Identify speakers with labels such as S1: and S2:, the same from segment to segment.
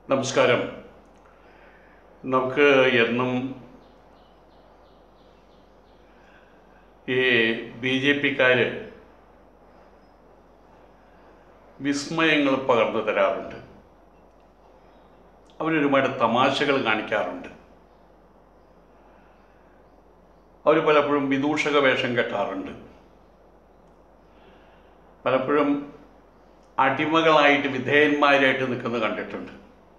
S1: നമസ്കാരം നമുക്ക് എന്നും ഈ ബി ജെ പിക്കാർ വിസ്മയങ്ങൾ പകർന്നു തരാറുണ്ട് അവരൊരുപാട് തമാശകൾ കാണിക്കാറുണ്ട് അവർ പലപ്പോഴും വിദൂഷക വേഷം കെട്ടാറുണ്ട് പലപ്പോഴും അടിമകളായിട്ട് വിധേയന്മാരായിട്ട് നിൽക്കുന്നത് കണ്ടിട്ടുണ്ട്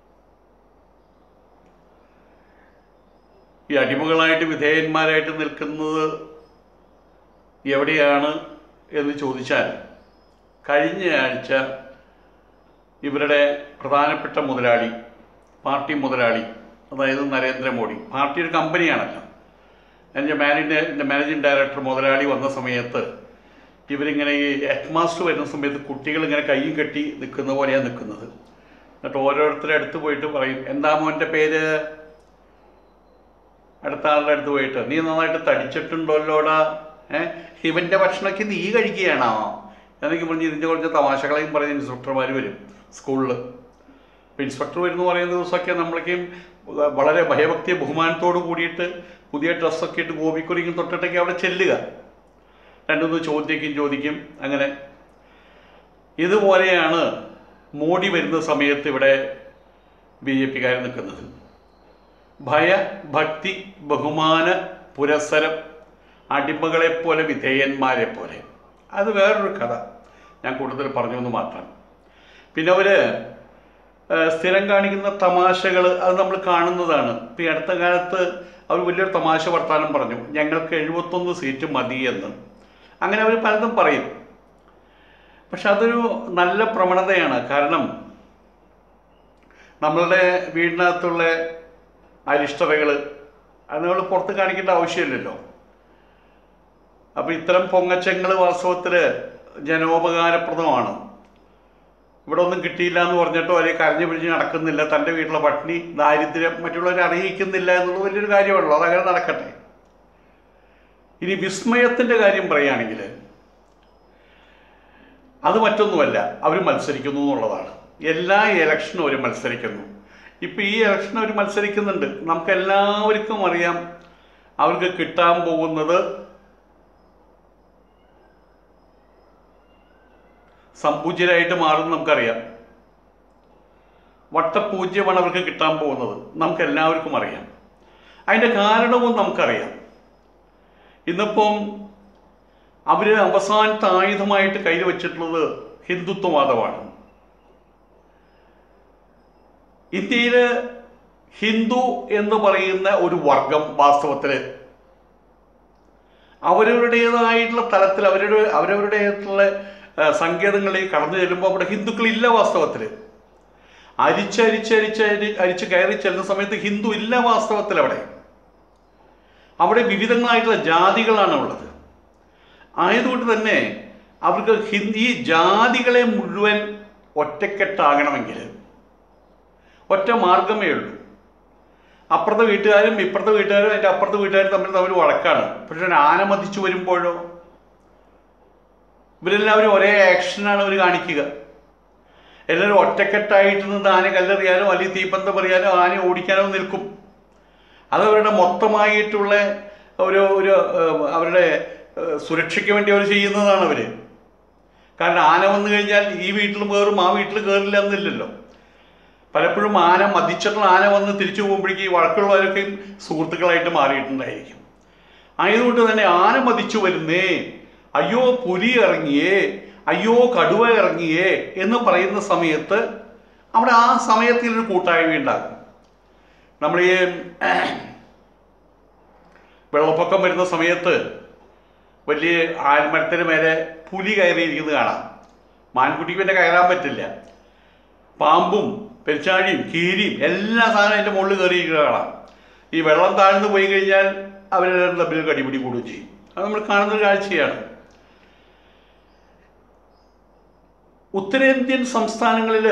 S1: ഈ അടിമകളായിട്ട് വിധേയന്മാരായിട്ട് നിൽക്കുന്നത് എവിടെയാണ് എന്ന് ചോദിച്ചാൽ കഴിഞ്ഞ ആഴ്ച ഇവരുടെ പ്രധാനപ്പെട്ട മുതലാളി പാർട്ടി മുതലാളി അതായത് നരേന്ദ്രമോദി പാർട്ടി ഒരു കമ്പനിയാണല്ലോ എൻ്റെ മാനേജ് മാനേജിങ് ഡയറക്ടർ മുതലാളി വന്ന സമയത്ത് ഇവരിങ്ങനെ ഈ ഹെഡ് മാസ്റ്റർ വരുന്ന സമയത്ത് കുട്ടികൾ ഇങ്ങനെ കൈയും കെട്ടി നിൽക്കുന്ന പോലെയാണ് നിൽക്കുന്നത് എന്നിട്ട് ഓരോരുത്തരുടെ അടുത്ത് പോയിട്ട് പറയും എന്താ മോൻ്റെ പേര് അടുത്ത ആളുടെ അടുത്ത് പോയിട്ട് നീ നന്നായിട്ട് തടിച്ചിട്ടുണ്ടല്ലോടാ ഏഹ് ഇവൻ്റെ ഭക്ഷണമൊക്കെ നീ കഴിക്കുകയാണോ എന്നൊക്കെ പറഞ്ഞ് ഇതിൻ്റെ കുറച്ച് തമാശകളെയും പറഞ്ഞ് ഇൻസ്ട്രക്ടർമാർ വരും സ്കൂളിൽ അപ്പോൾ ഇൻസ്പെക്ടർ വരുന്നു പറയുന്ന ദിവസമൊക്കെ നമ്മളൊക്കെയും വളരെ ഭയഭക്തി ബഹുമാനത്തോട് കൂടിയിട്ട് പുതിയ ഡ്രസ്സൊക്കെ ഇട്ട് ഗോപിക്കുറിക്കും തൊട്ടിട്ടൊക്കെ അവിടെ ചെല്ലുക രണ്ടുമൂന്ന് ചോദ്യമൊക്കെ ചോദിക്കും അങ്ങനെ ഇതുപോലെയാണ് മോഡി വരുന്ന സമയത്ത് ഇവിടെ ബി ജെ പിക്കാർ നിൽക്കുന്നത് ഭയ ഭക്തി ബഹുമാന പുരസരം അടിമകളെ പോലെ വിധേയന്മാരെ പോലെ അത് വേറൊരു കഥ ഞാൻ കൂടുതൽ പറഞ്ഞു എന്ന് മാത്രം പിന്നെ അവർ സ്ഥിരം കാണിക്കുന്ന തമാശകൾ അത് നമ്മൾ കാണുന്നതാണ് ഇപ്പം ഈ അടുത്ത കാലത്ത് അവർ വലിയൊരു തമാശ വർത്താനം പറഞ്ഞു ഞങ്ങൾക്ക് എഴുപത്തൊന്ന് സീറ്റ് മതി എന്ന് അങ്ങനെ അവർ പലതും പറയും പക്ഷെ അതൊരു നല്ല പ്രവണതയാണ് കാരണം നമ്മളുടെ വീടിനകത്തുള്ള അരിഷ്ടതകൾ അത് നമ്മൾ പുറത്ത് കാണിക്കേണ്ട ആവശ്യമില്ലല്ലോ അപ്പോൾ ഇത്തരം പൊങ്ങച്ചങ്ങൾ വാസ്തവത്തിൽ ജനോപകാരപ്രദമാണ് ഇവിടെ ഒന്നും കിട്ടിയില്ല എന്ന് പറഞ്ഞിട്ടോ അല്ലെങ്കിൽ കരഞ്ഞു പിടിച്ച് നടക്കുന്നില്ല തൻ്റെ വീട്ടിലെ പട്ടിണി ദാരിദ്ര്യം മറ്റുള്ളവരെ അറിയിക്കുന്നില്ല എന്നുള്ളത് വലിയൊരു കാര്യമാണല്ലോ അതങ്ങനെ നടക്കട്ടെ ഇനി വിസ്മയത്തിൻ്റെ കാര്യം പറയുകയാണെങ്കിൽ അത് മറ്റൊന്നുമല്ല അവർ മത്സരിക്കുന്നു എന്നുള്ളതാണ് എല്ലാ ഇലക്ഷനും അവർ മത്സരിക്കുന്നു ഇപ്പം ഈ ഇലക്ഷൻ അവർ മത്സരിക്കുന്നുണ്ട് നമുക്ക് എല്ലാവർക്കും അറിയാം അവർക്ക് കിട്ടാൻ പോകുന്നത് സമ്പൂജ്യരായിട്ട് മാറും നമുക്കറിയാം വട്ടപൂജ്യമാണ് അവർക്ക് കിട്ടാൻ പോകുന്നത് നമുക്ക് എല്ലാവർക്കും അറിയാം അതിൻ്റെ കാരണവും നമുക്കറിയാം ഇന്നിപ്പം അവർ അവസാനത്തെ ആയുധമായിട്ട് കയ്യിൽ വെച്ചിട്ടുള്ളത് ഹിന്ദുത്വവാദമാണ് ഇന്ത്യയിൽ ഹിന്ദു എന്ന് പറയുന്ന ഒരു വർഗം വാസ്തവത്തിൽ അവരവരുടേതായിട്ടുള്ള തലത്തിൽ അവരുടെ അവരവരുടേതായിട്ടുള്ള സങ്കേതങ്ങളിൽ കടന്നു ചെല്ലുമ്പോൾ അവിടെ ഹിന്ദുക്കളില്ല വാസ്തവത്തിൽ അരിച്ചരിച്ചരിച്ച് അരിച്ച് കയറി ചെല്ലുന്ന സമയത്ത് ഹിന്ദു ഇല്ല വാസ്തവത്തിൽ അവിടെ അവിടെ വിവിധങ്ങളായിട്ടുള്ള ജാതികളാണ് ഉള്ളത് ആയതുകൊണ്ട് തന്നെ അവർക്ക് ഹിന്ദി ജാതികളെ മുഴുവൻ ഒറ്റക്കെട്ടാകണമെങ്കിൽ ഒറ്റ മാർഗമേ ഉള്ളൂ അപ്പുറത്തെ വീട്ടുകാരും ഇപ്പുറത്തെ വീട്ടുകാരും അതിൻ്റെ അപ്പുറത്തെ വീട്ടുകാരും തമ്മിൽ തമ്മിൽ വഴക്കാണ് പക്ഷെ ആന മതിച്ചു വരുമ്പോഴോ ഇവരെല്ലാവരും ഒരേ ആക്ഷനാണ് അവർ കാണിക്കുക എല്ലാവരും ഒറ്റക്കെട്ടായിട്ട് നിന്ന് ആന കല്ലെറിയാനോ അല്ലെങ്കിൽ തീപ്പന്തം എറിയാനോ ആന ഓടിക്കാനോ നിൽക്കും അത് അവരുടെ മൊത്തമായിട്ടുള്ള ഒരു ഒരു അവരുടെ സുരക്ഷയ്ക്ക് വേണ്ടി അവർ ചെയ്യുന്നതാണ് അവർ കാരണം ആന വന്നു കഴിഞ്ഞാൽ ഈ വീട്ടിലും കയറും ആ വീട്ടിൽ കയറില്ല എന്നില്ലല്ലോ പലപ്പോഴും ആന മതിച്ചിട്ടുള്ള ആന വന്ന് തിരിച്ചു പോകുമ്പോഴേക്കും ഈ വഴക്കുള്ളവരൊക്കെയും സുഹൃത്തുക്കളായിട്ട് മാറിയിട്ടുണ്ടായിരിക്കും ആയതുകൊണ്ട് തന്നെ ആന മതിച്ചു വരുന്നേ അയ്യോ പുലി ഇറങ്ങിയേ അയ്യോ കടുവ ഇറങ്ങിയേ എന്ന് പറയുന്ന സമയത്ത് അവിടെ ആ സമയത്തിൽ ഒരു കൂട്ടായ്മ ഉണ്ടാകും നമ്മൾ ഈ വെള്ളപ്പൊക്കം വരുന്ന സമയത്ത് വലിയ ആൽമരത്തിന് മേലെ പുലി കയറിയിരിക്കുന്നത് കാണാം മാൻകുട്ടിക്ക് പിന്നെ കയറാൻ പറ്റില്ല പാമ്പും പെരിച്ചാഴിയും കീരിയും എല്ലാ സാധനവും അതിൻ്റെ മുകളിൽ കയറിയിരിക്കുന്നത് കാണാം ഈ വെള്ളം താഴ്ന്നു പോയി കഴിഞ്ഞാൽ അവരെല്ലാം തമ്മിൽ കടിപിടി കൂടുകയും ചെയ്യും അത് നമ്മൾ കാണുന്നൊരു കാഴ്ചയാണ് ഉത്തരേന്ത്യൻ സംസ്ഥാനങ്ങളിൽ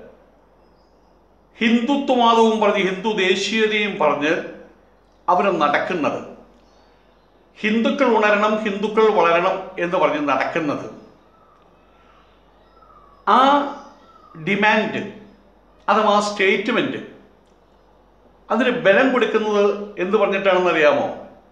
S1: ഹിന്ദുത്വവാദവും പറഞ്ഞ് ഹിന്ദു ദേശീയതയും പറഞ്ഞ് അവർ നടക്കുന്നത് ഹിന്ദുക്കൾ ഉണരണം ഹിന്ദുക്കൾ വളരണം എന്ന് പറഞ്ഞ് നടക്കുന്നത് ആ ഡിമാൻഡ് അഥവാ ആ സ്റ്റേറ്റ്മെൻറ്റ് അതിന് ബലം കൊടുക്കുന്നത് എന്ത് പറഞ്ഞിട്ടാണെന്ന് അറിയാമോ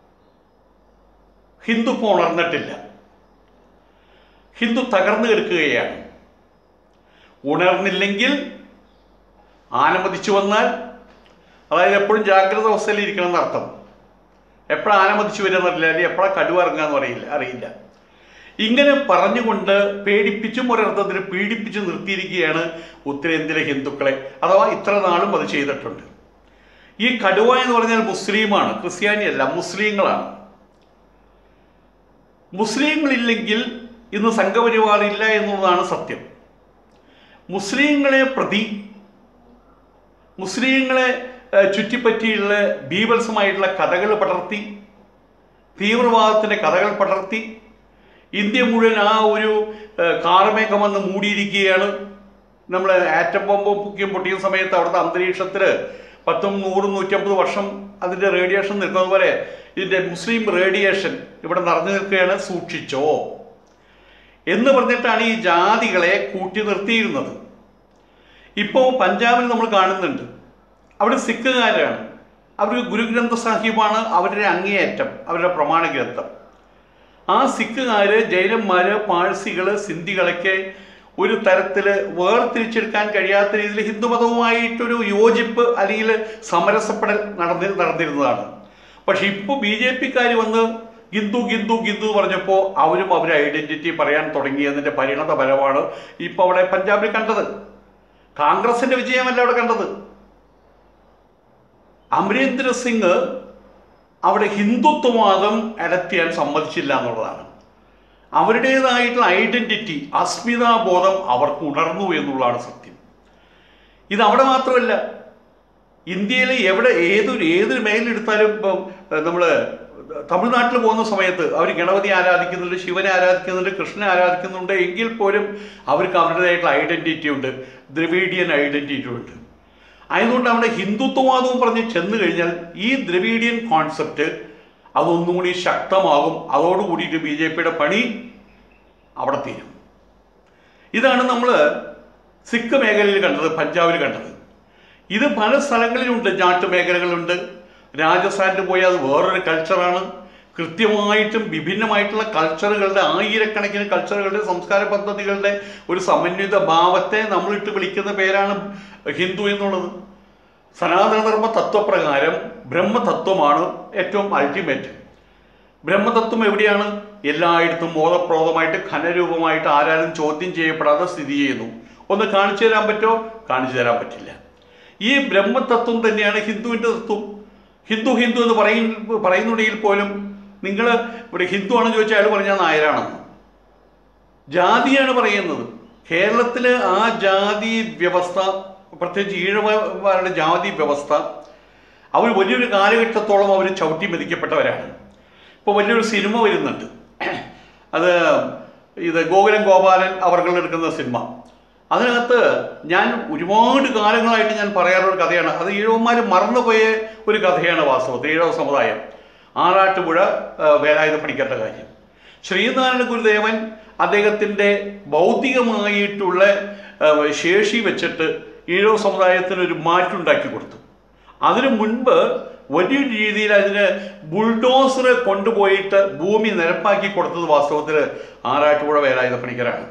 S1: ഹിന്ദു ഇപ്പോൾ ഉണർന്നിട്ടില്ല ഹിന്ദു തകർന്നു കിടക്കുകയാണ് ഉണർന്നില്ലെങ്കിൽ ആനമതിച്ചു വന്നാൽ അതായത് എപ്പോഴും ജാഗ്രത അവസ്ഥയിൽ ഇരിക്കണം എന്നർത്ഥം എപ്പോഴാണ് ആനമതിച്ചു വരിക എന്നറിയില്ല അല്ലെങ്കിൽ എപ്പോഴാണ് കടുവ ഇറങ്ങാന്ന് അറിയില്ല അറിയില്ല ഇങ്ങനെ പറഞ്ഞുകൊണ്ട് പേടിപ്പിച്ചും ഒരർത്ഥത്തിൽ പീഡിപ്പിച്ച് നിർത്തിയിരിക്കുകയാണ് ഉത്തരേന്ത്യയിലെ ഹിന്ദുക്കളെ അഥവാ ഇത്ര നാളും അത് ചെയ്തിട്ടുണ്ട് ഈ കടുവ എന്ന് പറഞ്ഞാൽ മുസ്ലിമാണ് ക്രിസ്ത്യാനിയല്ല മുസ്ലിങ്ങളാണ് മുസ്ലിങ്ങളില്ലെങ്കിൽ ഇന്ന് സംഘപരിവാർ ഇല്ല എന്നുള്ളതാണ് സത്യം മുസ്ലിങ്ങളെ പ്രതി മുസ്ലിങ്ങളെ ഏഹ്, ചുറ്റിപ്പറ്റിയുള്ള ബീഭത്സമായിട്ടുള്ള കഥകൾ പടർത്തി തീവ്രവാദത്തിൻ്റെ കഥകൾ പടർത്തി ഇന്ത്യ മുഴുവൻ ആ ഒരു ഏഹ്, കാർമേഘം വന്ന് മൂടിയിരിക്കുകയാണ് നമ്മൾ ആറ്റം ബോംബ് പൊക്കിയും പൊട്ടിയ സമയത്ത് അവിടുത്തെ അന്തരീക്ഷത്തിൽ പത്തും നൂറും നൂറ്റമ്പത് വർഷം അതിൻ്റെ റേഡിയേഷൻ നിൽക്കുന്നത് പോലെ ഇതിൻ്റെ മുസ്ലിം റേഡിയേഷൻ ഇവിടെ നിറഞ്ഞു നിൽക്കുകയാണ് സൂക്ഷിച്ചോ എന്ന് പറഞ്ഞിട്ടാണ് ഈ ജാതികളെ കൂട്ടി നിർത്തിയിരുന്നത് ഇപ്പോൾ പഞ്ചാബിൽ നമ്മൾ കാണുന്നുണ്ട് അവിടെ സിഖുകാരാണ് അവർക്ക് ഗുരുഗ്രന്ഥ സാഹിബാണ് അവരുടെ അങ്ങേയറ്റം അവരുടെ പ്രമാണ ഗ്രന്ഥം ആ സിഖുകാര് ജൈനന്മാര് പാഴ്സികള് സിന്ധികളൊക്കെ ഒരു തരത്തിൽ വേർതിരിച്ചെടുക്കാൻ കഴിയാത്ത രീതിയിൽ ഹിന്ദുമതവുമായിട്ടൊരു യോജിപ്പ് അല്ലെങ്കിൽ സമരസപ്പെടൽ നടന്നി നടന്നിരുന്നതാണ് പക്ഷെ ഇപ്പോൾ ബി ജെ പിക്കാർ വന്ന് ഹിന്ദു ഹിന്ദു ഹിന്ദു പറഞ്ഞപ്പോൾ അവരും അവരുടെ ഐഡന്റിറ്റി പറയാൻ തുടങ്ങിയതിൻ്റെ പരിണത ഫലമാണ് ഇപ്പോൾ അവിടെ പഞ്ചാബിൽ കണ്ടത് കോൺഗ്രസിന്റെ വിജയമല്ല അവിടെ കണ്ടത് അമരീന്ദർ സിംഗ് അവിടെ ഹിന്ദുത്വവാദം അടത്തിയാൻ സമ്മതിച്ചില്ല എന്നുള്ളതാണ് അവരുടേതായിട്ടുള്ള ഐഡന്റിറ്റി അസ്മിതാബോധം അവർക്ക് ഉണർന്നു എന്നുള്ളതാണ് സത്യം ഇത് അവിടെ മാത്രമല്ല ഇന്ത്യയിലെ എവിടെ ഏതൊരു ഏതൊരു മേഖലയെടുത്താലും ഇപ്പം നമ്മൾ തമിഴ്നാട്ടിൽ പോകുന്ന സമയത്ത് അവർ ഗണപതി ആരാധിക്കുന്നുണ്ട് ശിവനെ ആരാധിക്കുന്നുണ്ട് കൃഷ്ണനെ ആരാധിക്കുന്നുണ്ട് എങ്കിൽ പോലും അവർക്ക് അവരുടേതായിട്ടുള്ള ഐഡന്റിറ്റി ഉണ്ട് ദ്രവീഡിയൻ ഐഡന്റിറ്റി ഉണ്ട് അതുകൊണ്ട് അവിടെ ഹിന്ദുത്വവാദവും പറഞ്ഞ് ചെന്ന് കഴിഞ്ഞാൽ ഈ ദ്രവീഡിയൻ കോൺസെപ്റ്റ് അതൊന്നും കൂടി ശക്തമാകും അതോടുകൂടിയിട്ട് ബി ജെ പിയുടെ പണി അവിടെ തീരും ഇതാണ് നമ്മൾ സിഖ് മേഖലയിൽ കണ്ടത് പഞ്ചാബിൽ കണ്ടത് ഇത് പല സ്ഥലങ്ങളിലുണ്ട് ജാട്ട് മേഖലകളുണ്ട് രാജസ്ഥാനിൽ പോയാൽ അത് വേറൊരു കൾച്ചറാണ് കൃത്യമായിട്ടും വിഭിന്നമായിട്ടുള്ള കൾച്ചറുകളുടെ ആയിരക്കണക്കിന് കൾച്ചറുകളുടെ സംസ്കാര പദ്ധതികളുടെ ഒരു സമന്വിത ഭാവത്തെ നമ്മളിട്ട് വിളിക്കുന്ന പേരാണ് ഹിന്ദു എന്നുള്ളത് സനാതനധർമ്മ തത്വപ്രകാരം ബ്രഹ്മതത്വമാണ് ഏറ്റവും അൾട്ടിമേറ്റ് ബ്രഹ്മതത്വം എവിടെയാണ് എല്ലായിടത്തും ബോധപ്രോതമായിട്ട് ഘനരൂപമായിട്ട് ആരാലും ചോദ്യം ചെയ്യപ്പെടാതെ സ്ഥിതി ചെയ്യുന്നു ഒന്ന് കാണിച്ചു തരാൻ പറ്റുമോ കാണിച്ചു തരാൻ പറ്റില്ല ഈ ബ്രഹ്മതത്വം തന്നെയാണ് ഹിന്ദുവിൻ്റെ തത്വം ഹിന്ദു ഹിന്ദു എന്ന് പറയുന്ന പറയുന്നുണ്ടെങ്കിൽ പോലും നിങ്ങൾ ഇവിടെ ഹിന്ദു ആണെന്ന് ചോദിച്ചാൽ അയാൾ പറഞ്ഞാൽ നായരാണെന്ന് ജാതിയാണ് പറയുന്നത് കേരളത്തിൽ ആ ജാതി വ്യവസ്ഥ പ്രത്യേകിച്ച് ഈഴവരുടെ ജാതി വ്യവസ്ഥ അവർ വലിയൊരു കാലഘട്ടത്തോളം അവർ ചവിട്ടി മെതിക്കപ്പെട്ടവരാണ് ഇപ്പോൾ വലിയൊരു സിനിമ വരുന്നുണ്ട് അത് ഇത് ഗോകുലം ഗോപാലൻ അവർകൾ എടുക്കുന്ന സിനിമ അതിനകത്ത് ഞാൻ ഒരുപാട് കാലങ്ങളായിട്ട് ഞാൻ പറയാറുള്ള ഒരു കഥയാണ് അത് ഈഴവന്മാർ മറന്നുപോയ ഒരു കഥയാണ് വാസ്തവത്തിൽ ഈഴവ സമുദായം ആറാട്ടുപുഴ ആ, വേലായുധ പണിക്കരുടെ കാര്യം ശ്രീനാരായണ ഗുരുദേവൻ അദ്ദേഹത്തിൻ്റെ ബൗദ്ധികമായിട്ടുള്ള ആ, ശേഷി വെച്ചിട്ട് ഈഴവ സമുദായത്തിന് ഒരു മാറ്റുണ്ടാക്കി കൊടുത്തു അതിനു മുൻപ് വലിയൊരു രീതിയിൽ അതിന് ബുൾഡോസർ കൊണ്ടുപോയിട്ട് ഭൂമി നിരപ്പാക്കി കൊടുത്തത് വാസ്തവത്തിൽ ആറാട്ടുപുഴ വേലായുധ പണിക്കരാണ്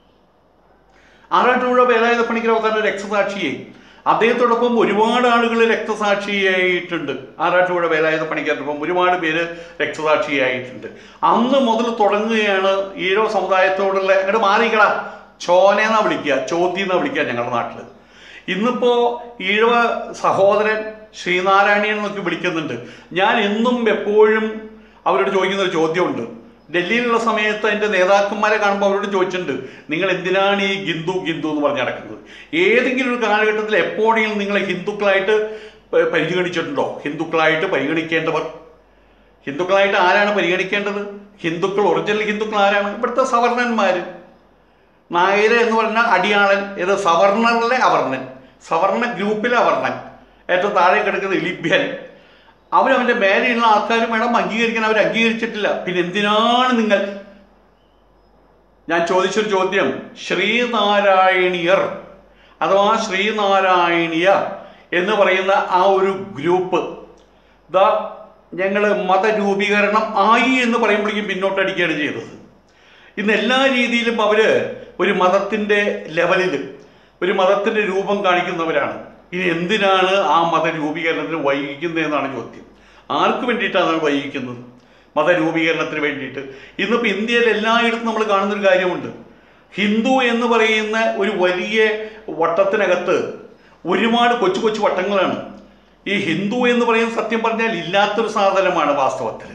S1: ആറാട്ടുപുഴ വേലായുധ പണിക്കർ അവസാനം ഒരു രക്തസാക്ഷിയായി അദ്ദേഹത്തോടൊപ്പം ഒരുപാട് ആളുകൾ രക്തസാക്ഷിയായിട്ടുണ്ട് ആറാട്ടുപുഴ വേലായുധ പണിക്കരോടൊപ്പം ഒരുപാട് പേര് രക്തസാക്ഷിയായിട്ടുണ്ട് അന്ന് മുതൽ തുടങ്ങുകയാണ് ഈഴോ സമുദായത്തോടുള്ള അങ്ങോട്ട് മാറിക്കടാ ചോനെന്നാ വിളിക്കുക ചോദ്യം വിളിക്കുക ഞങ്ങളുടെ നാട്ടിൽ ഇന്നിപ്പോ ഈഴവ സഹോദരൻ ശ്രീനാരായണീയൻ എന്നൊക്കെ വിളിക്കുന്നുണ്ട് ഞാൻ എന്നും എപ്പോഴും അവരോട് ചോദിക്കുന്ന ഒരു ചോദ്യമുണ്ട് ഡൽഹിയിലുള്ള സമയത്ത് എൻ്റെ നേതാക്കന്മാരെ കാണുമ്പോൾ അവരോട് ചോദിച്ചിട്ടുണ്ട് നിങ്ങൾ എന്തിനാണ് ഈ ഹിന്ദു ഹിന്ദു എന്ന് പറഞ്ഞ് നടക്കുന്നത് ഏതെങ്കിലും ഒരു കാലഘട്ടത്തിൽ എപ്പോഴെങ്കിലും നിങ്ങളെ ഹിന്ദുക്കളായിട്ട് പ- പരിഗണിച്ചിട്ടുണ്ടോ ഹിന്ദുക്കളായിട്ട് പരിഗണിക്കേണ്ടവർ ഹിന്ദുക്കളായിട്ട് ആരാണ് പരിഗണിക്കേണ്ടത് ഹിന്ദുക്കൾ ഒറിജിനൽ ഹിന്ദുക്കൾ ആരാണ് ഇവിടുത്തെ സവർണന്മാർ നായര് എന്ന് പറഞ്ഞാൽ അടിയാളൻ ഇത് സവർണറിലെ അവർണൻ സവർണ ഗ്രൂപ്പിലെ അവർണൻ ഏറ്റവും താഴെ കിടക്കുന്ന ലിബ്യൻ അവനവൻ്റെ മേലെയുള്ള ആൾക്കാരും വേണം അംഗീകരിക്കാൻ അവർ അംഗീകരിച്ചിട്ടില്ല പിന്നെ എന്തിനാണ് നിങ്ങൾ ഞാൻ ചോദിച്ചൊരു ചോദ്യം ശ്രീനാരായണീയർ അഥവാ ശ്രീനാരായണീയ എന്ന് പറയുന്ന ആ ഒരു ഗ്രൂപ്പ് ദാ ഞങ്ങൾ മതരൂപീകരണം ആയി എന്ന് പറയുമ്പോഴേക്കും പിന്നോട്ടടിക്കുകയാണ് ചെയ്തത് ഇന്ന് എല്ലാ രീതിയിലും അവർ ഒരു മതത്തിൻ്റെ ലെവലിൽ ഒരു മതത്തിൻ്റെ രൂപം കാണിക്കുന്നവരാണ് ഇനി എന്തിനാണ് ആ മതരൂപീകരണത്തിന് വൈകിക്കുന്നതെന്നാണ് ചോദ്യം ആർക്ക് വേണ്ടിയിട്ടാണ് അത് വൈകിക്കുന്നത് മതരൂപീകരണത്തിന് വേണ്ടിയിട്ട് ഇന്നിപ്പോൾ ഇന്ത്യയിൽ എല്ലായിടത്തും നമ്മൾ കാണുന്നൊരു കാര്യമുണ്ട് ഹിന്ദു എന്ന് പറയുന്ന ഒരു വലിയ വട്ടത്തിനകത്ത് ഒരുപാട് കൊച്ചു കൊച്ചു വട്ടങ്ങളാണ് ഈ ഹിന്ദു എന്ന് പറയുന്നത് സത്യം പറഞ്ഞാൽ ഇല്ലാത്തൊരു സാധനമാണ് വാസ്തവത്തിൽ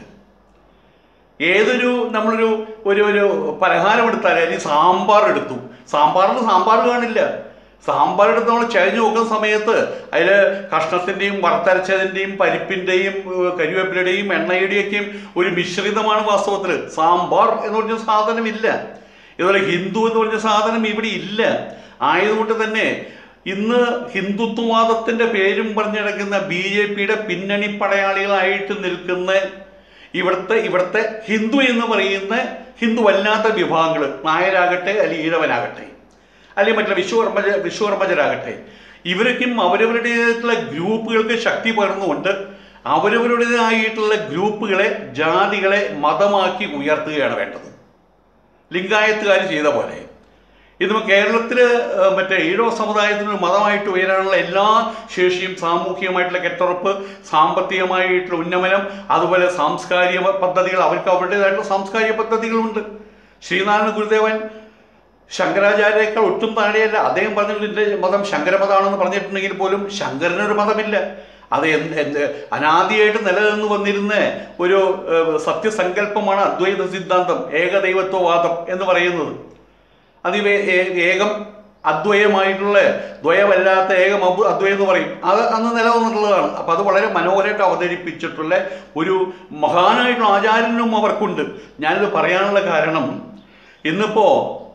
S1: ഏതൊരു നമ്മളൊരു ഒരു ഒരു പലഹാരം എടുത്താൽ അല്ലെങ്കിൽ സാമ്പാർ എടുത്തു സാമ്പാറിന് സാമ്പാർ കാണില്ല സാമ്പാർ എടുത്ത് നമ്മൾ ചഴഞ്ഞു നോക്കുന്ന സമയത്ത് അതിൽ കഷ്ണത്തിൻ്റെയും വറുത്തരച്ചതിൻ്റെയും പരിപ്പിൻ്റെയും കരിവേപ്പിലയുടെയും എണ്ണയുടെയൊക്കെയും ഒരു മിശ്രിതമാണ് വാസ്തവത്തിൽ സാമ്പാർ എന്ന് പറഞ്ഞ സാധനമില്ല ഇതുപോലെ ഹിന്ദു എന്ന് പറഞ്ഞ സാധനം ഇവിടെ ഇല്ല ആയതുകൊണ്ട് തന്നെ ഇന്ന് ഹിന്ദുത്വവാദത്തിൻ്റെ പേരും പറഞ്ഞിടക്കുന്ന ബി ജെ പിയുടെ പിന്നണി പടയാളികളായിട്ട് നിൽക്കുന്ന ഇവിടുത്തെ ഇവിടുത്തെ ഹിന്ദു എന്ന് പറയുന്ന ഹിന്ദു അല്ലാത്ത വിഭാഗങ്ങൾ നായരാകട്ടെ അല്ലെങ്കിൽ ഈഴവനാകട്ടെ അല്ലെങ്കിൽ മറ്റുള്ള വിശ്വകർമ്മ വിശ്വകർമ്മജരാകട്ടെ ഇവരൊക്കെയും അവരവരുടേതായിട്ടുള്ള ഗ്രൂപ്പുകൾക്ക് ശക്തി പകർന്നുകൊണ്ട് അവരവരുടേതായിട്ടുള്ള ഗ്രൂപ്പുകളെ ജാതികളെ മതമാക്കി ഉയർത്തുകയാണ് വേണ്ടത് ലിംഗായത്തുകാർ ചെയ്ത പോലെ ഇന്നിപ്പോൾ കേരളത്തിൽ മറ്റേ ഈഴവ സമുദായത്തിന് ഒരു മതമായിട്ട് ഉയരാനുള്ള എല്ലാ ശേഷിയും സാമൂഹികമായിട്ടുള്ള കെട്ടുറപ്പ് സാമ്പത്തികമായിട്ടുള്ള ഉന്നമനം അതുപോലെ സാംസ്കാരിക പദ്ധതികൾ അവർക്ക് അവരുടേതായിട്ടുള്ള സാംസ്കാരിക പദ്ധതികളുണ്ട് ശ്രീനാരായണ ഗുരുദേവൻ ശങ്കരാചാര്യയേക്കാൾ ഒട്ടും താഴെയല്ല അദ്ദേഹം പറഞ്ഞിട്ട് മതം ശങ്കരമതമാണെന്ന് പറഞ്ഞിട്ടുണ്ടെങ്കിൽ പോലും ശങ്കരനൊരു മതമില്ല അത് എന്ത് എന്ത് അനാദിയായിട്ട് നിലനിന്ന് വന്നിരുന്ന ഒരു ഏഹ്, സത്യസങ്കല്പമാണ് അദ്വൈത സിദ്ധാന്തം ഏകദൈവത്വവാദം എന്ന് പറയുന്നത് അത് ഇവ ഏ- ഏകം അദ്വയമായിട്ടുള്ള ദ്വയമല്ലാത്ത ഏകം അബ് അദ്വയം എന്ന് പറയും അത് അന്ന് നിലനിന്നിട്ടുള്ളതാണ് അപ്പം അത് വളരെ മനോഹരമായിട്ട് അവതരിപ്പിച്ചിട്ടുള്ള ഒരു മഹാനായിട്ടുള്ള ആചാര്യനും അവർക്കുണ്ട് ഞാനിത് പറയാനുള്ള കാരണം ഇന്നിപ്പോൾ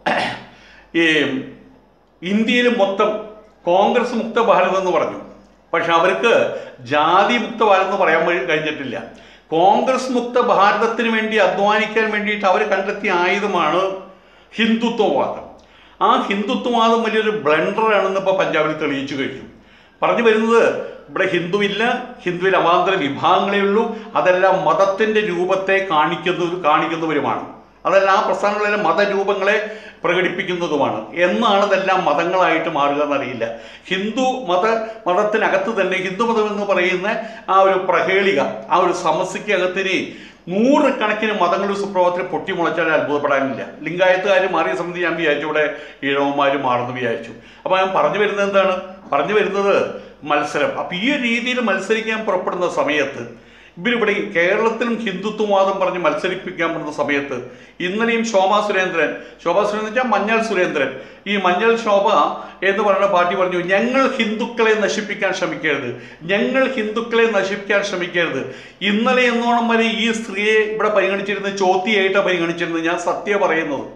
S1: ഈ ഇന്ത്യയിൽ മൊത്തം കോൺഗ്രസ് മുക്ത ഭാരതം എന്ന് പറഞ്ഞു പക്ഷെ അവർക്ക് ജാതി മുക്ത ഭാരതം എന്ന് പറയാൻ വഴി കഴിഞ്ഞിട്ടില്ല കോൺഗ്രസ് മുക്ത ഭാരതത്തിന് വേണ്ടി അധ്വാനിക്കാൻ വേണ്ടിയിട്ട് അവർ കണ്ടെത്തിയ ആയുധമാണ് ഹിന്ദുത്വവാദം ആ ഹിന്ദുത്വവാദം വലിയൊരു ബ്ലണ്ടറാണെന്ന് ഇപ്പോൾ പഞ്ചാബിൽ തെളിയിച്ചു കഴിഞ്ഞു പറഞ്ഞു വരുന്നത് ഇവിടെ ഹിന്ദു ഇല്ല ഹിന്ദുവിൽ അവാന്തര വിഭാഗങ്ങളേ ഉള്ളൂ അതെല്ലാം മതത്തിൻ്റെ രൂപത്തെ കാണിക്കുന്ന കാണിക്കുന്നവരുമാണ് അതെല്ലാം ആ പ്രസ്ഥാനങ്ങളിലെ മതരൂപങ്ങളെ പ്രകടിപ്പിക്കുന്നതുമാണ് എന്നാണ് ഇതെല്ലാം മതങ്ങളായിട്ട് മാറുക എന്നറിയില്ല ഹിന്ദു മത മതത്തിനകത്ത് തന്നെ ഹിന്ദു മതം എന്ന് പറയുന്ന ആ ഒരു പ്രഹേളിക ആ ഒരു സമസ്യക്കകത്തിന് നൂറുകണക്കിന് മതങ്ങളുടെ സുപ്രഭാതത്തിൽ പൊട്ടിമുളച്ചാൽ അത്ഭുതപ്പെടാനില്ല ലിംഗായത്തുകാർ മാറിയ സമയത്ത് ഞാൻ വിചാരിച്ചു ഇവിടെ ഈഴവന്മാർ മാറുന്നു വിചാരിച്ചു അപ്പോൾ ഞാൻ പറഞ്ഞു വരുന്നത് എന്താണ് പറഞ്ഞു വരുന്നത് മത്സരം അപ്പോൾ ഈ രീതിയിൽ മത്സരിക്കാൻ പുറപ്പെടുന്ന സമയത്ത് ഇവരിവിടെ കേരളത്തിലും ഹിന്ദുത്വവാദം പറഞ്ഞ് മത്സരിപ്പിക്കാൻ പറ്റുന്ന സമയത്ത് ഇന്നലെയും ശോഭാ സുരേന്ദ്രൻ ശോഭാ സുരേന്ദ്രൻ വെച്ചാൽ മഞ്ഞൾ സുരേന്ദ്രൻ ഈ മഞ്ഞൾ ശോഭ എന്ന് പറയുന്ന പാർട്ടി പറഞ്ഞു ഞങ്ങൾ ഹിന്ദുക്കളെ നശിപ്പിക്കാൻ ശ്രമിക്കരുത് ഞങ്ങൾ ഹിന്ദുക്കളെ നശിപ്പിക്കാൻ ശ്രമിക്കരുത് ഇന്നലെ എന്നോണം വരെ ഈ സ്ത്രീയെ ഇവിടെ പരിഗണിച്ചിരുന്നത് ചോത്തിയായിട്ടാണ് പരിഗണിച്ചിരുന്നത് ഞാൻ സത്യം പറയുന്നത്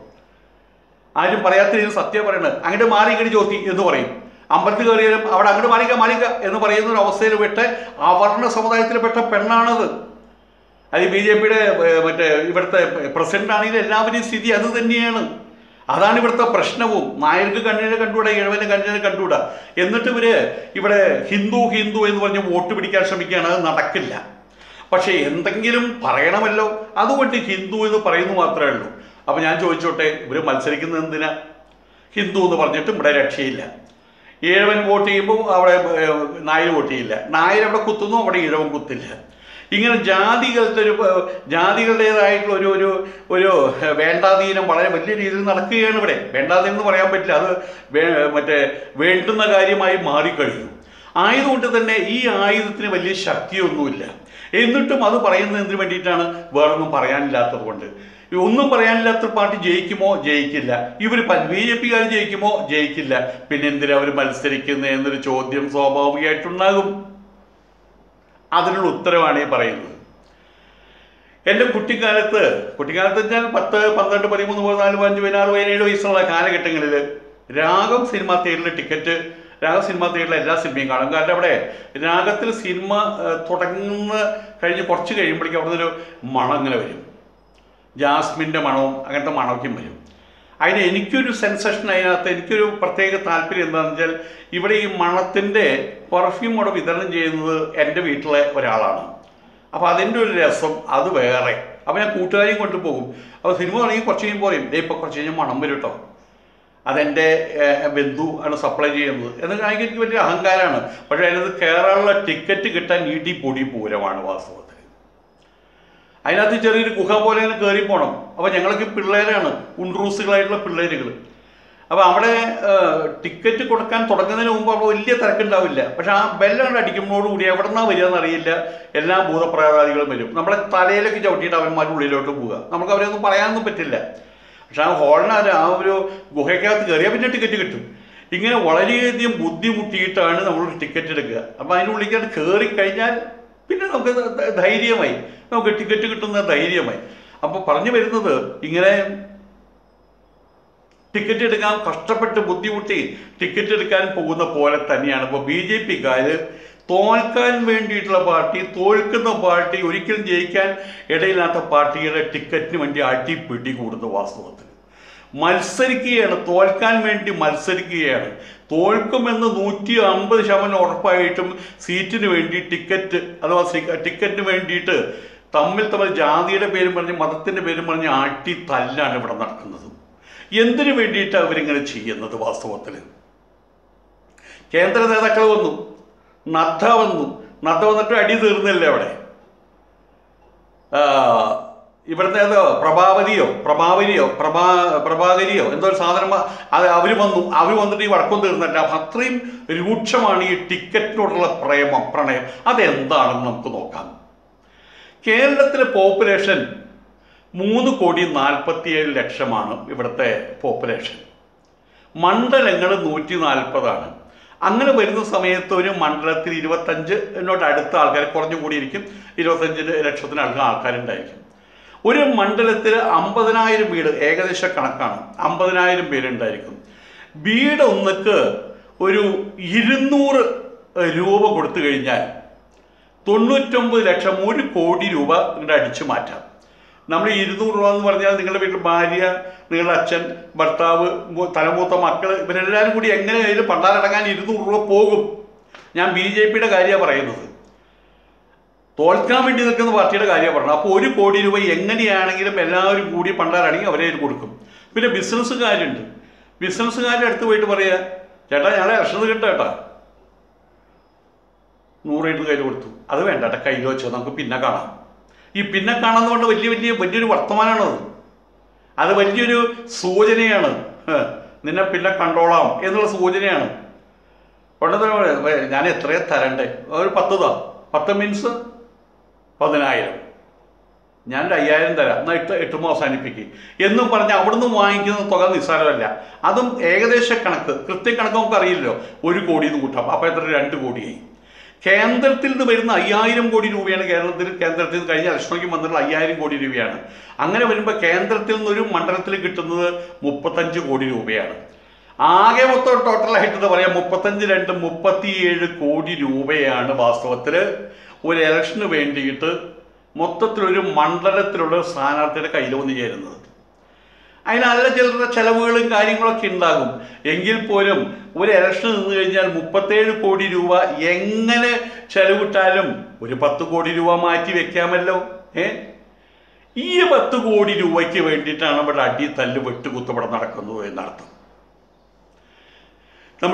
S1: ആരും പറയാത്ത രീതിയിൽ സത്യം പറയണത് അങ്ങോട്ട് മാറി ഇങ്ങോട്ട് ചോത്തി എന്ന് പറയും അമ്പലത്തിൽ കയറിയാലും അവിടെ അങ്ങോട്ട് മാറിക്ക മാറിക്ക എന്ന് പറയുന്ന ഒരു അവസ്ഥയിൽ പെട്ട് അവർണ സമുദായത്തിൽപ്പെട്ട പെണ്ണാണത് അത് ബി ജെ പിയുടെ മറ്റേ ഇവിടുത്തെ പ്രസിഡന്റ് ആണെങ്കിലും എല്ലാവരുടെയും സ്ഥിതി അത് തന്നെയാണ് അതാണ് ഇവിടുത്തെ പ്രശ്നവും നായർക്ക് കണ്ണിനെ കണ്ടുകൂടാ ഇഴവന് കണ്ണിനെ കണ്ടുകൂടാ എന്നിട്ട് ഇവര് ഇവിടെ ഹിന്ദു ഹിന്ദു എന്ന് പറഞ്ഞ് വോട്ട് പിടിക്കാൻ ശ്രമിക്കുകയാണ് അത് നടക്കില്ല പക്ഷേ എന്തെങ്കിലും പറയണമല്ലോ അതുകൊണ്ട് ഹിന്ദു എന്ന് പറയുന്നു മാത്രമേ ഉള്ളൂ അപ്പോൾ ഞാൻ ചോദിച്ചോട്ടെ ഇവർ മത്സരിക്കുന്നത് എന്തിനാ ഹിന്ദു എന്ന് പറഞ്ഞിട്ട് ഇവിടെ രക്ഷയില്ല ഈഴവൻ വോട്ട് ചെയ്യുമ്പോൾ അവിടെ ഏർ, നായർ വോട്ട് ചെയ്യില്ല നായർ അവിടെ കുത്തുന്നു അവിടെ ഈഴവൻ കുത്തില്ല ഇങ്ങനെ ജാതികളുടെ ഒരു ഏർ, ജാതികളുടേതായിട്ടുള്ള ഒരു ഒരു ഒരു ഏർ, വേണ്ടാധീനം വളരെ വലിയ രീതിയിൽ നടക്കുകയാണ് ഇവിടെ വേണ്ടാധീനം എന്ന് പറയാൻ പറ്റില്ല അത് വേ- മറ്റേ വേണ്ടുന്ന കാര്യമായി മാറിക്കഴിഞ്ഞു ആയതുകൊണ്ട് തന്നെ ഈ ആയുധത്തിന് വലിയ ശക്തിയൊന്നുമില്ല എന്നിട്ടും അത് പറയുന്നതിന് വേണ്ടിയിട്ടാണ് വേറൊന്നും പറയാനില്ലാത്തത് കൊണ്ട് ഈ ഒന്നും പറയാനില്ലാത്ത പാർട്ടി ജയിക്കുമോ ജയിക്കില്ല ഇവർ ബി ജെ പിക്കാർ ജയിക്കുമോ ജയിക്കില്ല പിന്നെ എന്തിനാ അവർ മത്സരിക്കുന്നത് എന്നൊരു ചോദ്യം സ്വാഭാവികമായിട്ടുണ്ടാകും അതിനുള്ള ഉത്തരവാണ് ഈ പറയുന്നത് എൻ്റെ കുട്ടിക്കാലത്ത് കുട്ടിക്കാലത്ത് വെച്ചാൽ പത്ത് പന്ത്രണ്ട് പതിമൂന്ന് പതിനാല് പതിനഞ്ച് പതിനാറ് പതിനേഴ് വയസ്സുള്ള കാലഘട്ടങ്ങളിൽ രാഗം സിനിമ തിയേറ്ററിൽ ടിക്കറ്റ് രാഗം സിനിമ തിയേറ്ററിലെ എല്ലാ സിനിമയും കാണും കാരണം അവിടെ രാഗത്തിൽ സിനിമ ഏഹ്, തുടങ്ങുന്ന കഴിഞ്ഞ് കുറച്ച് കഴിയുമ്പോഴേക്കും അവിടെ ഒരു മണം ഇങ്ങനെ വരും ജാസ്മിൻ്റെ മണവും അങ്ങനത്തെ മണമൊക്കെയും വരും അതിന് എനിക്കൊരു സെൻസേഷൻ അതിനകത്ത് എനിക്കൊരു പ്രത്യേക താല്പര്യം എന്താണെന്ന് വെച്ചാൽ ഇവിടെ ഈ മണത്തിൻ്റെ പെർഫ്യൂം കൂടെ വിതരണം ചെയ്യുന്നത് എൻ്റെ വീട്ടിലെ ഒരാളാണ് അപ്പോൾ അതിൻ്റെ ഒരു രസം അത് വേറെ അപ്പോൾ ഞാൻ കൂട്ടുകാരെയും കൊണ്ടുപോകും അപ്പോൾ സിനിമ തുടങ്ങി കുറച്ച് കഴിയുമ്പോൾ പറയും ദേ ഇപ്പോൾ കുറച്ച് കഴിഞ്ഞാൽ മണം വരും കേട്ടോ അതെൻ്റെ ഏഹ്, ബന്ധു ആണ് സപ്ലൈ ചെയ്യുന്നത് എന്നൊക്കെ എനിക്ക് വലിയ അഹങ്കാരമാണ് പക്ഷേ അതിനകത്ത് കയറാനുള്ള ടിക്കറ്റ് കിട്ടാൻ ഈട്ടി പൊടി പൂരമാണ് വാസ്തവത്തിൽ അതിനകത്ത് ചെറിയൊരു ഗുഹ പോലെ ഇങ്ങനെ കയറി പോകണം അപ്പോൾ ഞങ്ങളൊക്കെ പിള്ളേരാണ് ഉൺറൂസുകളായിട്ടുള്ള പിള്ളേരുകൾ അപ്പോൾ അവിടെ ടിക്കറ്റ് കൊടുക്കാൻ തുടങ്ങുന്നതിന് മുമ്പ് അവിടെ വലിയ തിരക്കുണ്ടാവില്ല പക്ഷെ ആ ബെല്ലാണ് അടിക്കുമ്പോഴോടുകൂടി എവിടെ നിന്നാ വരിക എന്നറിയില്ല എല്ലാ ഭൂതപ്രേതാദികളും വരും നമ്മളെ തലയിലൊക്കെ ചവിട്ടിയിട്ട് അവന്മാർ ഉള്ളിലോട്ട് പോവുക നമുക്ക് അവരെ ഒന്നും പറയാനൊന്നും പറ്റില്ല പക്ഷെ ആ ഹോളിനകത്ത് ആ ഒരു ഗുഹയ്ക്കകത്ത് കയറിയാൽ പിന്നെ ടിക്കറ്റ് കിട്ടും ഇങ്ങനെ വളരെയധികം ബുദ്ധിമുട്ടിയിട്ടാണ് നമ്മൾ ടിക്കറ്റ് എടുക്കുക അപ്പോൾ അതിൻ്റെ ഉള്ളിലേക്ക് കയറി കഴിഞ്ഞാൽ പിന്നെ നമുക്ക് ധ- ധൈര്യമായി നമുക്ക് ടിക്കറ്റ് കിട്ടുന്ന ധൈര്യമായി അപ്പോൾ പറഞ്ഞു വരുന്നത് ഇങ്ങനെ ടിക്കറ്റ് എടുക്കാൻ കഷ്ടപ്പെട്ട് ബുദ്ധിമുട്ടി ടിക്കറ്റ് എടുക്കാൻ പോകുന്ന പോലെ തന്നെയാണ് ഇപ്പോൾ ബി ജെ പിക്കാർ തോൽക്കാൻ വേണ്ടിയിട്ടുള്ള പാർട്ടി തോൽക്കുന്ന പാർട്ടി ഒരിക്കലും ജയിക്കാൻ ഇടയില്ലാത്ത പാർട്ടിയുടെ ടിക്കറ്റിന് വേണ്ടി അടിപിടി കൂടുന്ന വാസ്തവത്തിൽ മത്സരിക്കുകയാണ് തോൽക്കാൻ വേണ്ടി മത്സരിക്കുകയാണ് തോൽക്കുമെന്ന് നൂറ്റി അമ്പത് ശതമാനം ഉറപ്പായിട്ടും സീറ്റിന് വേണ്ടി ടിക്കറ്റ് അഥവാ സി- ടിക്കറ്റിന് വേണ്ടിയിട്ട് തമ്മിൽ തമ്മിൽ ജാതിയുടെ പേരും പറഞ്ഞ് മതത്തിൻ്റെ പേരും പറഞ്ഞ് ആട്ടി തല്ലാണ് ഇവിടെ നടക്കുന്നത് എന്തിനു വേണ്ടിയിട്ടാണ് അവരിങ്ങനെ ചെയ്യുന്നത് വാസ്തവത്തിൽ കേന്ദ്ര നേതാക്കൾ വന്നു നദ്ദ വന്നു നദ്ദ വന്നിട്ട് അടി തീർന്നില്ലേ അവിടെ ആ, ഇവിടുത്തെ ഏതോ പ്രഭാവതിയോ പ്രഭാവരിയോ പ്രഭാ പ്രഭാകരിയോ എന്തോ ഒരു സാധനം വ- അത് അവർ വന്നു അവർ വന്നിട്ട് ഈ വടക്കം തീർന്നില്ല അപ്പം അത്രയും രൂക്ഷമാണ് ഈ ടിക്കറ്റിനോടുള്ള പ്രേമം പ്രണയം അതെന്താണെന്ന് നമുക്ക് നോക്കാം കേരളത്തിലെ പോപ്പുലേഷൻ മൂന്ന് കോടി നാൽപ്പത്തിയേഴ് ലക്ഷമാണ് ഇവിടുത്തെ പോപ്പുലേഷൻ മണ്ഡലങ്ങൾ നൂറ്റി നാൽപ്പതാണ് അങ്ങനെ വരുന്ന സമയത്ത് ഒരു മണ്ഡലത്തിൽ ഇരുപത്തഞ്ചിനോട് അടുത്ത ആൾക്കാർ കുറഞ്ഞു കൂടിയിരിക്കും ഇരുപത്തഞ്ച് ലക്ഷത്തിനടുത്ത ആൾക്കാരുണ്ടായിരിക്കും ഒരു മണ്ഡലത്തിൽ അമ്പതിനായിരം വീട് ഏകദേശ കണക്കാണ് അമ്പതിനായിരം പേരുണ്ടായിരിക്കും വീട് ഒന്നിക്ക് ഒരു ഇരുന്നൂറ് രൂപ കൊടുത്തു കഴിഞ്ഞാൽ തൊണ്ണൂറ്റൊമ്പത് ലക്ഷം ഒരു കോടി രൂപ ഇങ്ങോട്ട് അടിച്ചു മാറ്റാം നമ്മൾ ഈ ഇരുന്നൂറ് രൂപ എന്ന് പറഞ്ഞാൽ നിങ്ങളുടെ വീട്ടിൽ ഭാര്യ നിങ്ങളുടെ അച്ഛൻ ഭർത്താവ് മൂ- തലമൂത്ത മക്കൾ ഇവരെല്ലാവരും കൂടി എങ്ങനെയായാലും പണ്ടാരടങ്ങാൻ ഇരുന്നൂറ് രൂപ പോകും ഞാൻ ബി ജെ പിയുടെ കാര്യമാണ് പറയുന്നത് തോൽക്കാൻ വേണ്ടി നിൽക്കുന്ന പാർട്ടിയുടെ കാര്യമാണ് പറഞ്ഞത് അപ്പോൾ ഒരു കോടി രൂപ എങ്ങനെയാണെങ്കിലും എല്ലാവരും കൂടി പണ്ടാരടങ്ങി അവരെ കയ്യിൽ കൊടുക്കും പിന്നെ ബിസിനസ്സുകാരുണ്ട് ബിസിനസ്സുകാരുടെ അടുത്ത് പോയിട്ട് പറയുക ചേട്ടാ ഞങ്ങളെ ഇലക്ഷൻ കിട്ടാ ചേട്ടാ നൂറ് എഴുപത് കയ്യിൽ കൊടുത്തു അത് വേണ്ട ഏട്ടാ കയ്യിൽ വെച്ചോ നമുക്ക് പിന്നെ കാണാം ഈ പിന്നെ കാണാന്ന് കൊണ്ട് വലിയ വലിയ വലിയൊരു വർത്തമാനമാണത് അത് വലിയൊരു സൂചനയാണ് ഹ്, നിന്നെ പിന്നെ കണ്ടോളാം എന്നുള്ള സൂചനയാണ് ഉടനെ ഞാൻ എത്രയാ തരണ്ടേ ഒരു പത്ത് താ പത്ത് മീൻസ് പതിനായിരം ഞാൻ ഒരു അയ്യായിരം തരാം എന്നാൽ എട്ട് എട്ടുമ്പോൾ അവസാനിപ്പിക്കും എന്നും പറഞ്ഞ് അവിടുന്ന് വാങ്ങിക്കുന്ന തുക നിസ്സാരമല്ല അതും ഏകദേശ കണക്ക് കൃത്യക്കണക്ക് നമുക്ക് അറിയില്ലല്ലോ ഒരു കോടി എന്ന് കൂട്ടാം അപ്പോൾ എത്ര രണ്ട് കോടിയായി കേന്ദ്രത്തിൽ നിന്ന് വരുന്ന അയ്യായിരം കോടി രൂപയാണ് കേരളത്തിൽ കേന്ദ്രത്തിൽ നിന്ന് കഴിഞ്ഞ ഇലക്ഷനിലേക്ക് വന്നിട്ടുള്ള അയ്യായിരം കോടി രൂപയാണ് അങ്ങനെ വരുമ്പോൾ കേന്ദ്രത്തിൽ നിന്നൊരു മണ്ഡലത്തിൽ കിട്ടുന്നത് മുപ്പത്തഞ്ച് കോടി രൂപയാണ് ആകെ മൊത്തം ടോട്ടലായിട്ട് എന്താ പറയാ മുപ്പത്തഞ്ച് രണ്ട് മുപ്പത്തിയേഴ് കോടി രൂപയാണ് വാസ്തവത്തിൽ ഒരു ഇലക്ഷന് വേണ്ടിയിട്ട് മൊത്തത്തിൽ ഒരു മണ്ഡലത്തിലുള്ള ഒരു സ്ഥാനാർത്ഥിയുടെ കയ്യിൽ വന്ന് ചേരുന്നത് അതിന് നല്ല ചിലരുടെ ചെലവുകളും കാര്യങ്ങളൊക്കെ ഉണ്ടാകും എങ്കിൽ പോലും ഒരു ഇലക്ഷൻ നിന്ന് കഴിഞ്ഞാൽ മുപ്പത്തേഴ് കോടി രൂപ എങ്ങനെ ചെലവിട്ടാലും ഒരു പത്ത് കോടി രൂപ മാറ്റി വെക്കാമല്ലോ ഏ ഈ പത്ത് കോടി രൂപയ്ക്ക് വേണ്ടിയിട്ടാണ് ഇവിടെ അടി തല്ല് വെട്ടുകുത്ത് ഇവിടെ നടക്കുന്നത് എന്നർത്ഥം നമ്മൾ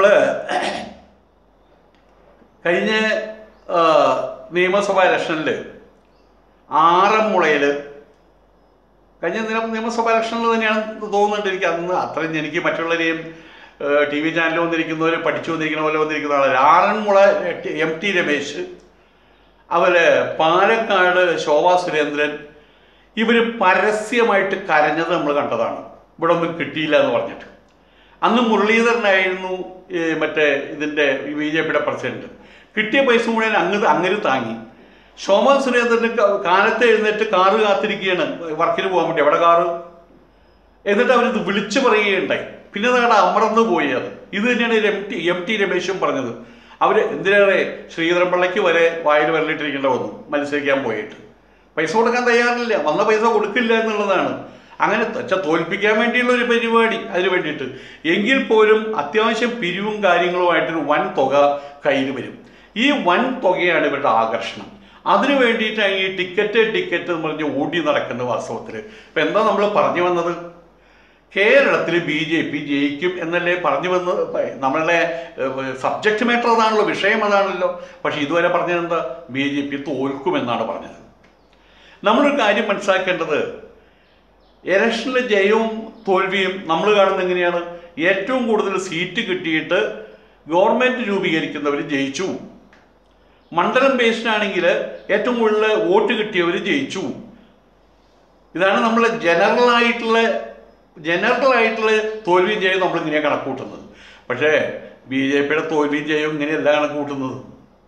S1: കഴിഞ്ഞ ആ, നിയമസഭാ ഇലക്ഷനിൽ ആറന്മുളയിൽ കഴിഞ്ഞ നിയമ നിയമസഭാ ഇലക്ഷനിൽ തന്നെയാണ് തോന്നുന്നുണ്ട് എനിക്ക് അന്ന് അത്രയും എനിക്ക് മറ്റുള്ളവരെയും ടി വി ചാനലിൽ വന്നിരിക്കുന്നവർ പഠിച്ചു വന്നിരിക്കുന്ന പോലെ വന്നിരിക്കുന്ന ആളല്ല ആറന്മുള എം ടി രമേശ് അവര് പാലക്കാട് ശോഭാ സുരേന്ദ്രൻ ഇവർ പരസ്യമായിട്ട് കരഞ്ഞത് നമ്മൾ കണ്ടതാണ് ഇവിടെ ഒന്നും കിട്ടിയില്ല എന്ന് പറഞ്ഞിട്ട് അന്ന് മുരളീധരനായിരുന്നു ഈ മറ്റേ ഇതിൻ്റെ ബി ജെ പിയുടെ പ്രസിഡന്റ് കിട്ടിയ പൈസ മുഴുവൻ അങ്ങ് അങ്ങനെ താങ്ങി ശോഭാ സുരേന്ദ്രന് ക- കാലത്ത് എഴുന്നേറ്റ് കാറ് കാത്തിരിക്കുകയാണ് വർക്കിന് പോകാൻ വേണ്ടി എവിടെ കാറ് എന്നിട്ട് അവരിത് വിളിച്ചു പറയുകയുണ്ടായി പിന്നെ നിങ്ങളുടെ അമർന്നു പോയി അത് ഇത് തന്നെയാണ് എം ടി എം ടി രമേശും പറഞ്ഞത് അവർ എന്തിനേറെ ശ്രീധരൻപിള്ളയ്ക്ക് വരെ വായിൽ വരലിട്ടിരിക്കേണ്ട വന്നു മത്സരിക്കാൻ പോയിട്ട് പൈസ കൊടുക്കാൻ തയ്യാറില്ല വന്ന പൈസ കൊടുക്കില്ല എന്നുള്ളതാണ് അങ്ങനെ വെച്ചാൽ തോൽപ്പിക്കാൻ വേണ്ടിയുള്ള ഒരു പരിപാടി അതിന് വേണ്ടിയിട്ട് എങ്കിൽ പോലും അത്യാവശ്യം പിരിവും കാര്യങ്ങളുമായിട്ടൊരു വൻ തുക കയ്യിൽ വരും ഈ വൻ തുകയാണ് ഇവരുടെ ആകർഷണം അതിനു വേണ്ടിയിട്ടാണ് ഈ ടിക്കറ്റ് ടിക്കറ്റ് എന്ന് പറഞ്ഞ് ഓടി നടക്കുന്ന വാസ്തവത്തിൽ ഇപ്പം എന്താ നമ്മൾ പറഞ്ഞു വന്നത് കേരളത്തിൽ ബി ജെ പി ജയിക്കും എന്നല്ലേ പറഞ്ഞു വന്ന് നമ്മളുടെ സബ്ജക്റ്റ് മാറ്റർ അതാണല്ലോ വിഷയം അതാണല്ലോ പക്ഷെ ഇതുവരെ പറഞ്ഞത് എന്താ ബി ജെ പി തോൽക്കുമെന്നാണ് പറഞ്ഞത് നമ്മളൊരു കാര്യം മനസ്സിലാക്കേണ്ടത് ഇലക്ഷനിലെ ജയവും തോൽവിയും നമ്മൾ കാണുന്നത് എങ്ങനെയാണ് ഏറ്റവും കൂടുതൽ സീറ്റ് കിട്ടിയിട്ട് ഗവൺമെൻറ് രൂപീകരിക്കുന്നവർ ജയിച്ചു മണ്ഡലം ബേസ്ഡാണെങ്കിൽ ഏറ്റവും കൂടുതൽ വോട്ട് കിട്ടിയവർ ജയിച്ചു ഇതാണ് നമ്മൾ ജനറൽ ആയിട്ടുള്ള ജനറൽ ആയിട്ടുള്ള തോൽവിയും ജയവും നമ്മൾ ഇങ്ങനെ കണക്കൂട്ടുന്നത് പക്ഷേ ബി ജെ പിയുടെ തോൽവിയും ജയവും ഇങ്ങനെയല്ല കണക്കൂട്ടുന്നത്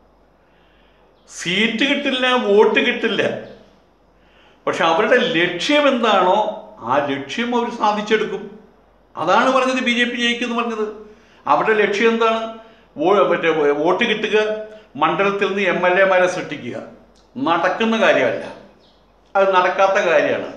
S1: സീറ്റ് കിട്ടില്ല വോട്ട് കിട്ടില്ല പക്ഷെ അവരുടെ ലക്ഷ്യം എന്താണോ ആ ലക്ഷ്യം അവർ സാധിച്ചെടുക്കും അതാണ് പറഞ്ഞത് ബി ജെ പി ജയിക്കുമെന്ന് പറഞ്ഞത് അവരുടെ ലക്ഷ്യം എന്താണ് വോ- മറ്റേ വോട്ട് കിട്ടുക മണ്ഡലത്തിൽ നിന്ന് എം എൽ എമാരെ സൃഷ്ടിക്കുക നടക്കുന്ന കാര്യമല്ല അത് നടക്കാത്ത കാര്യമാണ്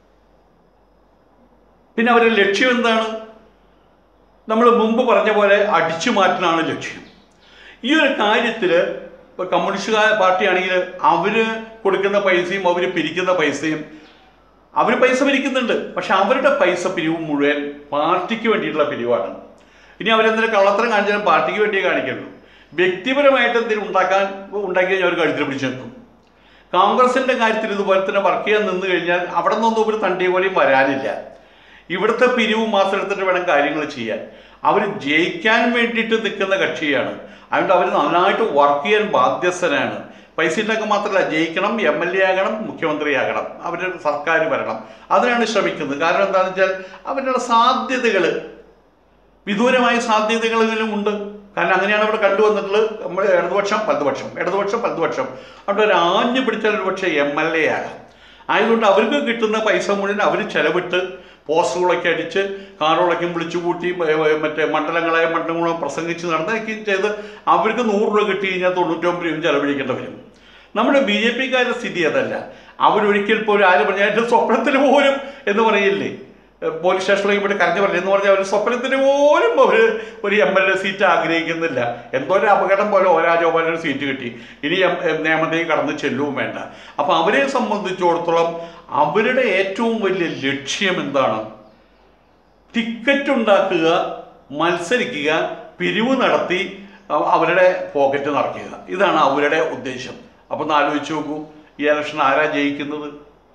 S1: പിന്നെ അവരുടെ ലക്ഷ്യം എന്താണ് നമ്മൾ മുമ്പ് പറഞ്ഞ പോലെ അടിച്ചു മാറ്റാനാണ് ലക്ഷ്യം ഈ ഒരു കാര്യത്തിൽ ഇപ്പോൾ കമ്മ്യൂണിസ്റ്റ് പാർട്ടിയാണെങ്കിൽ അവർ കൊടുക്കുന്ന പൈസയും അവർ പിരിക്കുന്ന പൈസയും അവർ പൈസ പിരിക്കുന്നുണ്ട് പക്ഷെ അവരുടെ പൈസ പിരിവ് മുഴുവൻ പാർട്ടിക്ക് വേണ്ടിയിട്ടുള്ള പിരിവാണ് ഇനി അവരെന്തെങ്കിലും കള്ളത്തരം കാണിച്ചാലും പാർട്ടിക്ക് വേണ്ടിയേ കാണിക്കുള്ളൂ വ്യക്തിപരമായിട്ട് എന്തെങ്കിലും ഉണ്ടാക്കാൻ ഉണ്ടാക്കി കഴിഞ്ഞാൽ അവർ കഴുത്തിൽ പിടിച്ച് നിൽക്കും കോൺഗ്രസിന്റെ കാര്യത്തിൽ ഇതുപോലെ തന്നെ വർക്ക് ചെയ്യാൻ നിന്ന് കഴിഞ്ഞാൽ അവിടെ നിന്നൊന്നും ഒരു തണ്ടി പോലെയും വരാനില്ല ഇവിടുത്തെ പിരിവ് മാസം എടുത്തിട്ട് വേണം കാര്യങ്ങൾ ചെയ്യാൻ അവർ ജയിക്കാൻ വേണ്ടിയിട്ട് നിൽക്കുന്ന കക്ഷിയാണ് അതുകൊണ്ട് അവർ നന്നായിട്ട് വർക്ക് ചെയ്യാൻ ബാധ്യസ്ഥനാണ് പൈസ ഉണ്ടാക്കാൻ മാത്രമല്ല ജയിക്കണം എം എൽ എ ആകണം മുഖ്യമന്ത്രിയാകണം അവരുടെ സർക്കാർ വരണം അതിനാണ് ശ്രമിക്കുന്നത് കാരണം എന്താണെന്ന് വെച്ചാൽ അവരുടെ സാധ്യതകൾ വിദൂരമായ സാധ്യതകളെങ്കിലും ഉണ്ട് കാരണം അങ്ങനെയാണ് അവിടെ കണ്ടുവന്നിട്ടുള്ളത് നമ്മൾ ഇടതുപക്ഷം വലതുപക്ഷം ഇടതുപക്ഷം വലതുപക്ഷം അവിടെ ഒരു ആഞ്ഞു പിടിച്ചാൽ ഒരു പക്ഷേ എം എൽ എ ആകാം ആയതുകൊണ്ട് അവർക്ക് കിട്ടുന്ന പൈസ മുഴുവൻ അവർ ചെലവിട്ട് പോസ്റ്ററുകളൊക്കെ അടിച്ച് കാറുകളൊക്കെ വിളിച്ചു കൂട്ടി ഏ, ഏ, മറ്റേ മണ്ഡലങ്ങളായ മണ്ഡലങ്ങളും പ്രസംഗിച്ച് നടന്നൊക്കെയും ചെയ്ത് അവർക്ക് നൂറ് രൂപ കിട്ടി കഴിഞ്ഞാൽ തൊണ്ണൂറ്റൊമ്പത് രൂപയും ചെലവഴിക്കേണ്ടി വരും നമ്മുടെ ബി ജെ പിക്കാരുടെ സ്ഥിതി അതല്ല അവരൊരിക്കൽ പോലും ആര് പറഞ്ഞാൽ എൻ്റെ സ്വപ്നത്തിൽ പോലും എന്ന് പറയില്ലേ ഏ, പോലീസ് സ്റ്റേഷനിലേക്ക് ഇവിടെ കരഞ്ഞു പറഞ്ഞു എന്ന് പറഞ്ഞാൽ അവർ സ്വപ്നത്തിന് പോലും അവർ ഒരു എം എൽ എ സീറ്റ് ആഗ്രഹിക്കുന്നില്ല എന്തോ ഒരു അപകടം പോലെ ഓ രാജഗോപാലിന് സീറ്റ് കിട്ടി ഇനി എം- എം നിയമത്തേക്ക് കടന്ന് ചെല്ലുകയും വേണ്ട അപ്പം അവരെ സംബന്ധിച്ചിടത്തോളം അവരുടെ ഏറ്റവും വലിയ ലക്ഷ്യം എന്താണ് ടിക്കറ്റ് ഉണ്ടാക്കുക മത്സരിക്കുക പിരിവ് നടത്തി അ- അവരുടെ പോക്കറ്റ് നിറയ്ക്കുക ഇതാണ് അവരുടെ ഉദ്ദേശം അപ്പം ഒന്ന് ആലോചിച്ച് നോക്കൂ ഈ ഇലക്ഷൻ ആരാ ജയിക്കുന്നത്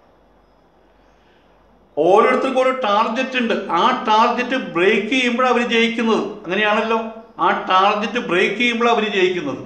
S1: ഓരോരുത്തർക്കും ഓരോ ടാർഗറ്റ് ഉണ്ട് ആ ടാർഗറ്റ് ബ്രേക്ക് ചെയ്യുമ്പോഴാണ് അവർ ജയിക്കുന്നത് അങ്ങനെയാണല്ലോ ആ ടാർഗറ്റ് ബ്രേക്ക് ചെയ്യുമ്പോഴാണ് അവർ ജയിക്കുന്നത്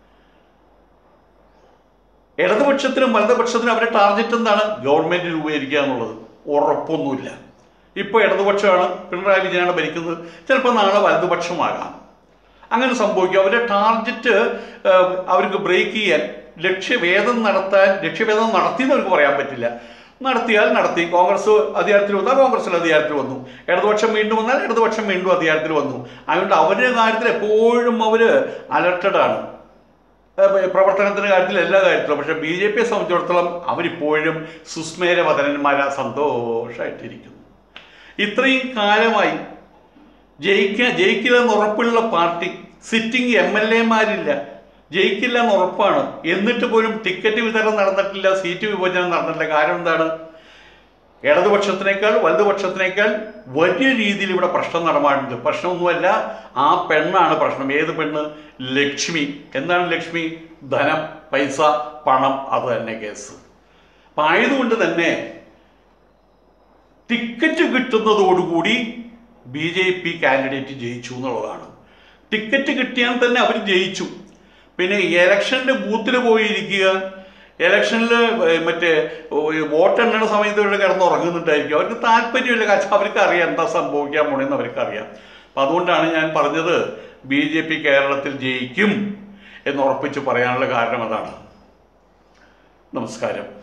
S1: ഇടതുപക്ഷത്തിനും വലതുപക്ഷത്തിനും അവരുടെ ടാർഗറ്റ് എന്താണ് ഗവൺമെന്റ് രൂപീകരിക്കുക എന്നുള്ളത് ഉറപ്പൊന്നുമില്ല ഇപ്പോൾ ഇടതുപക്ഷമാണ് പിണറായി വിജയനാണ് ഭരിക്കുന്നത് ചിലപ്പോൾ നാളെ വലതുപക്ഷമാകാം അങ്ങനെ സംഭവിക്കും അവരുടെ ടാർഗറ്റ് അവർക്ക് ബ്രേക്ക് ചെയ്യാൻ ലക്ഷ്യഭേദം നടത്താൻ ലക്ഷ്യഭേദം നടത്തിയെന്ന് അവർക്ക് പറയാൻ പറ്റില്ല നടത്തിയാൽ നടത്തി കോൺഗ്രസ് അധികാരത്തിൽ വന്നാൽ കോൺഗ്രസിൽ അധികാരത്തിൽ വന്നു ഇടതുപക്ഷം വീണ്ടും വന്നാൽ ഇടതുപക്ഷം വീണ്ടും അധികാരത്തിൽ വന്നു അതുകൊണ്ട് അവരുടെ കാര്യത്തിൽ എപ്പോഴും അവർ അലർട്ടഡ് ആണ് ഏഹ് പ്രവർത്തനത്തിന്റെ കാര്യത്തിൽ എല്ലാ കാര്യത്തിലും പക്ഷെ ബി ജെ പിയെ സംബന്ധിച്ചിടത്തോളം അവരിപ്പോഴും സുസ്മേര വതനന്മാരാ സന്തോഷമായിട്ടിരിക്കുന്നു ഇത്രയും കാലമായി ജയിക്കാൻ ജയിക്കില്ല എന്ന് ഉറപ്പുള്ള പാർട്ടി സിറ്റിംഗ് എം എൽ എമാരില്ല ജയിക്കില്ല എന്ന് ഉറപ്പാണ് എന്നിട്ട് പോലും ടിക്കറ്റ് വിതരണം നടന്നിട്ടില്ല സീറ്റ് വിഭജനം നടന്നിട്ടില്ല കാരണം എന്താണ് ഇടതുപക്ഷത്തിനേക്കാൾ വലതുപക്ഷത്തിനേക്കാൾ വലിയ രീതിയിൽ ഇവിടെ പ്രശ്നം നടമാടുന്നുണ്ട് പ്രശ്നമൊന്നുമല്ല ആ പെണ്ണാണ് പ്രശ്നം ഏത് പെണ്ണ് ലക്ഷ്മി എന്താണ് ലക്ഷ്മി ധനം പൈസ പണം അത് തന്നെ കേസ് അപ്പം ആയതുകൊണ്ട് തന്നെ ടിക്കറ്റ് കിട്ടുന്നതോടുകൂടി ബി ജെ പി കാൻഡിഡേറ്റ് ജയിച്ചു എന്നുള്ളതാണ് ടിക്കറ്റ് കിട്ടിയാൽ തന്നെ അവർ ജയിച്ചു പിന്നെ ഇലക്ഷൻ്റെ ബൂത്തിൽ പോയിരിക്കുക ഇലക്ഷനിൽ മറ്റേ വോട്ട് എണ്ണണ സമയത്ത് ഇവിടെ കിടന്ന് ഉറങ്ങുന്നുണ്ടായിരിക്കും അവർക്ക് താല്പര്യമില്ല കാരണം അവർക്ക് അറിയാം എന്താ സംഭവിക്കാൻ പോണെന്ന് അവർക്ക് അറിയാം അപ്പം അതുകൊണ്ടാണ് ഞാൻ പറഞ്ഞത് ബി ജെ പി കേരളത്തിൽ ജയിക്കും എന്ന് ഉറപ്പിച്ച് പറയാനുള്ള കാരണം അതാണ് നമസ്കാരം